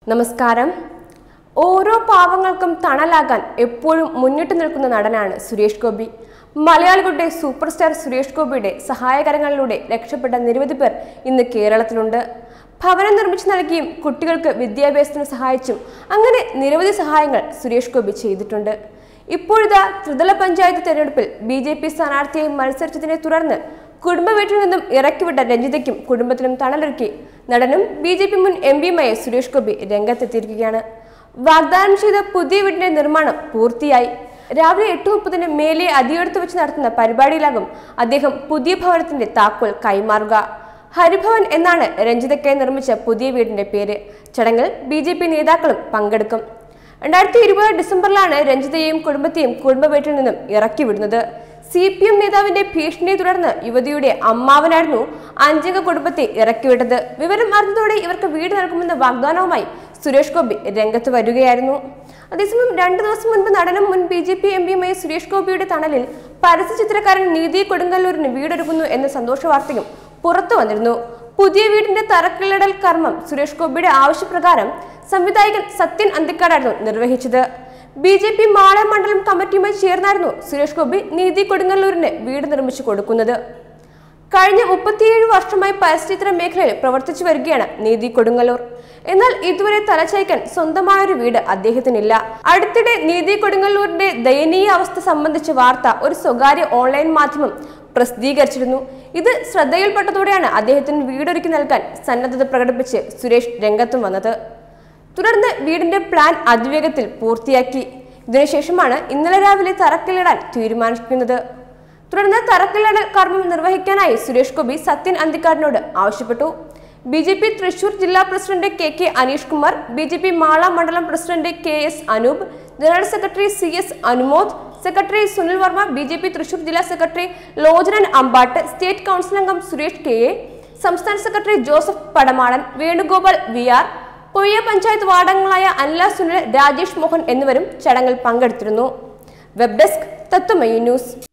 നമസ്കാരം ഓരോ പാവങ്ങൾക്കും തണലാകാൻ എപ്പോഴും മുന്നിട്ട് നിൽക്കുന്ന നടനാണ് സുരേഷ് ഗോപി മലയാളികളുടെ സൂപ്പർ സ്റ്റാർ സുരേഷ് ഗോപിയുടെ സഹായകരങ്ങളിലൂടെ രക്ഷപ്പെട്ട നിരവധി പേർ ഇന്ന് കേരളത്തിലുണ്ട് ഭവനം നിർമ്മിച്ചു നൽകിയും കുട്ടികൾക്ക് വിദ്യാഭ്യാസത്തിന് സഹായിച്ചും അങ്ങനെ നിരവധി സഹായങ്ങൾ സുരേഷ് ഗോപി ചെയ്തിട്ടുണ്ട് ഇപ്പോഴിതാ ത്രിതല പഞ്ചായത്ത് തെരഞ്ഞെടുപ്പിൽ ബി ജെ പി സ്ഥാനാർത്ഥിയായി മത്സരിച്ചതിനെ തുടർന്ന് കുടുംബ വീട്ടിൽ നിന്നും ഇറക്കിവിട്ട രഞ്ജിതയ്ക്കും കുടുംബത്തിനും തണലൊരുക്കി നടനും ബി ജെ പി മുൻ എം പിയുമായ സുരേഷ് ഗോപി രംഗത്തെത്തിയിരിക്കുകയാണ് വാഗ്ദാനം ചെയ്ത പുതിയ വീടിന്റെ നിർമ്മാണം പൂർത്തിയായി രാവിലെ എട്ട് മുപ്പതിന് മേലെ അതിയെടുത്ത് വെച്ച് നടത്തുന്ന പരിപാടിയിലാകും അദ്ദേഹം പുതിയ ഭവനത്തിന്റെ താക്കോൽ കൈമാറുക ഹരിഭവൻ എന്നാണ് രഞ്ജിതയ്ക്കായി നിർമ്മിച്ച പുതിയ വീടിന്റെ പേര് ചടങ്ങിൽ ബി ജെ പി നേതാക്കളും പങ്കെടുക്കും രണ്ടായിരത്തി ഇരുപത് ഡിസംബറിലാണ് രഞ്ജിതയെയും കുടുംബത്തെയും കുടുംബ വീട്ടിൽ നിന്നും ഇറക്കി വിടുന്നത് സി പി എം നേതാവിന്റെ ഭീഷണിയെ തുടർന്ന് യുവതിയുടെ അമ്മാവനായിരുന്നു അഞ്ചംഗ കുടുംബത്തെ ഇറക്കിവിട്ടത് വിവരം അറിഞ്ഞതോടെ ഇവർക്ക് വീട് നൽകുമെന്ന വാഗ്ദാനവുമായി സുരേഷ് ഗോപി രംഗത്ത് വരികയായിരുന്നു അതേസമയം രണ്ടു ദിവസം മുൻപ് നടനും മുൻ ബി ജെ പി എം പിയുമായ സുരേഷ് ഗോപിയുടെ തണലിൽ പരസ്യ ചിത്രകാരൻ നീതി കൊടുങ്ങല്ലൂരിന് വീടൊരുക്കുന്നു എന്ന സന്തോഷ വാർത്തയും പുറത്തു വന്നിരുന്നു പുതിയ വീടിന്റെ തറക്കല്ലിടൽ കർമ്മം സുരേഷ് ഗോപിയുടെ ആവശ്യപ്രകാരം സംവിധായകൻ സത്യൻ അന്തിക്കാടായിരുന്നു നിർവഹിച്ചത് ബി ജെ പി മാള മണ്ഡലം കമ്മിറ്റിയുമായി ചേർന്നായിരുന്നു സുരേഷ് ഗോപി നീതി കൊടുങ്ങല്ലൂരിന് വീട് നിർമ്മിച്ചു കൊടുക്കുന്നത് കഴിഞ്ഞ മുപ്പത്തിയേഴ് വർഷമായി പരസ്യചിത്ര മേഖലയിൽ പ്രവർത്തിച്ചു വരികയാണ് നീതി കൊടുങ്ങല്ലൂർ എന്നാൽ ഇതുവരെ തലച്ചയക്കാൻ സ്വന്തമായൊരു വീട് അദ്ദേഹത്തിനില്ല അടുത്തിടെ നീതി കൊടുങ്ങല്ലൂരിന്റെ ദയനീയ അവസ്ഥ സംബന്ധിച്ച വാർത്ത ഒരു സ്വകാര്യ ഓൺലൈൻ മാധ്യമം പ്രസിദ്ധീകരിച്ചിരുന്നു ഇത് ശ്രദ്ധയിൽപ്പെട്ടതോടെയാണ് അദ്ദേഹത്തിന് വീടൊരുക്കി നൽകാൻ സന്നദ്ധത പ്രകടിപ്പിച്ച് സുരേഷ് രംഗത്തും വന്നത് തുടർന്ന് വീടിന്റെ പ്ലാൻ അതിവേഗത്തിൽ പൂർത്തിയാക്കി ഇതിനുശേഷമാണ് ഇന്നലെ രാവിലെ തറക്കല്ലിടാൻ തീരുമാനിക്കുന്നത് തുടർന്ന് തറക്കല്ലിടൽ കർമ്മം നിർവഹിക്കാനായി സുരേഷ് ഗോപി സത്യൻ അന്തിക്കാടിനോട് ആവശ്യപ്പെട്ടു ബി ജെ പി തൃശൂർ ജില്ലാ president K K Aneesh Kumar B J P Mala മണ്ഡലം president K S Anoop general secretary C S Anumod secretary Sunil Varma B J P Thrissur ജില്ലാ secretary Lochanan Ambatt state council അംഗം സുരേഷ് കെ എ സംസ്ഥാന secretary Joseph Padamalan Venugopal V R Poyya panchayat വാർഡംഗങ്ങളായ അനില സുനിൽ രാജേഷ് മോഹൻ എന്നിവരും ചടങ്ങിൽ പങ്കെടുത്തിരുന്നു വെബ് ഡെസ്ക് തത്വമയി ന്യൂസ്